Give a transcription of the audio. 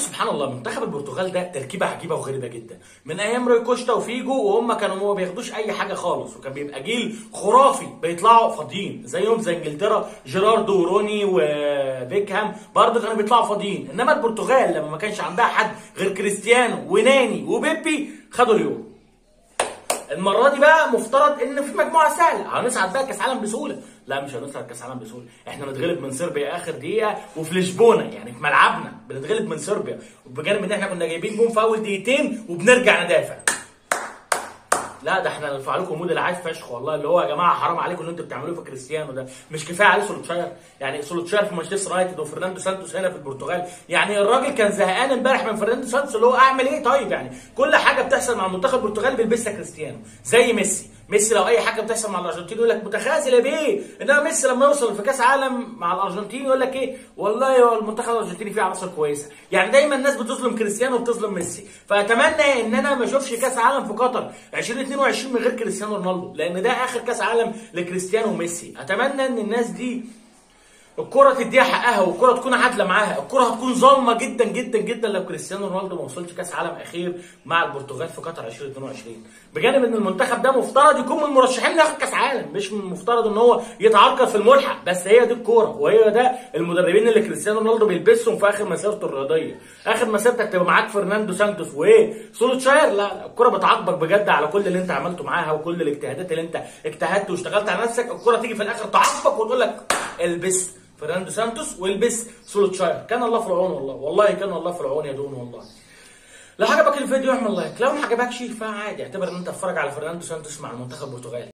سبحان الله منتخب البرتغال ده تركيبه عجيبه وغريبه جدا من ايام روي كوستا وفيجو وهم كانوا ما بياخدوش اي حاجه خالص وكان بيبقى جيل خرافي بيطلعوا فاضيين زيهم زي انجلترا جيراردو وروني وبيكهام برضه كانوا بيطلعوا فاضيين انما البرتغال لما ما كانش عندها حد غير كريستيانو وناني وبيبي خدوا اليورو المره دي بقى مفترض ان في مجموعه سهله هنصعد بقى كاس عالم بسهوله لا مش هنصعد كاس عالم بسهوله احنا نتغلب من صربيا اخر دقيقه وفي لشبونه يعني في ملعبنا بنتغلب من صربيا وبجانب ان احنا كنا جايبين جون في اول دقيقتين وبنرجع ندافع لا ده احنا نرفع لكم مود العايز فشخ والله اللي هو يا جماعه حرام عليكم اللي انتوا بتعملوه في كريستيانو ده مش كفايه عليه سولوتشاير يعني سولوتشاير في مانشستر يونايتد وفرناندو سانتوس هنا في البرتغال يعني الراجل كان زهقان امبارح من فرناندو سانتوس اللي هو اعمل ايه طيب يعني كل حاجه بتحصل مع المنتخب البرتغالي بيلبسها كريستيانو زي ميسي ميسي لو اي حاجه بتحصل مع الارجنتين يقول لك متخاذل يا بيه انما ميسي لما يوصل في كاس عالم مع الارجنتين يقول لك ايه والله هو المنتخب الارجنتيني فيه عناصر كويسه يعني دايما الناس بتظلم كريستيانو وبتظلم ميسي فاتمنى ان انا ما اشوفش كاس عالم في قطر 2022 من غير كريستيانو رونالدو لان ده اخر كاس عالم لكريستيانو وميسي اتمنى ان الناس دي الكرة تديها حقها والكرة تكون عادلة معاها، الكرة هتكون ظالمة جدا جدا جدا لو كريستيانو رونالدو ما وصلش كأس عالم أخير مع البرتغال في قطر 2022. بجانب إن المنتخب ده مفترض يكون من المرشحين لياخد كأس عالم، مش من المفترض إن هو يتعرقل في الملحق، بس هي دي الكورة وهي ده المدربين اللي كريستيانو رونالدو بيلبسهم في آخر مسيرته الرياضية. آخر مسيرتك تبقى معاك فرناندو سانتوس وإيه؟ سولوتشاير لا الكرة بتعاقبك بجد على كل اللي أنت عملته معاها وكل الاجتهادات اللي أنت اجتهدت واشتغلت على نفسك، الكرة تيجي في الآخر تعاقبك وتقول لك البس فرناندو سانتوس والبس سولوتشاير كان الله في العون والله والله كان الله في العون يا دون والله لو عجبك الفيديو اعمل لايك لو ما عجبكش فعادي اعتبر ان انت تتفرج على فرناندو سانتوس مع المنتخب البرتغالي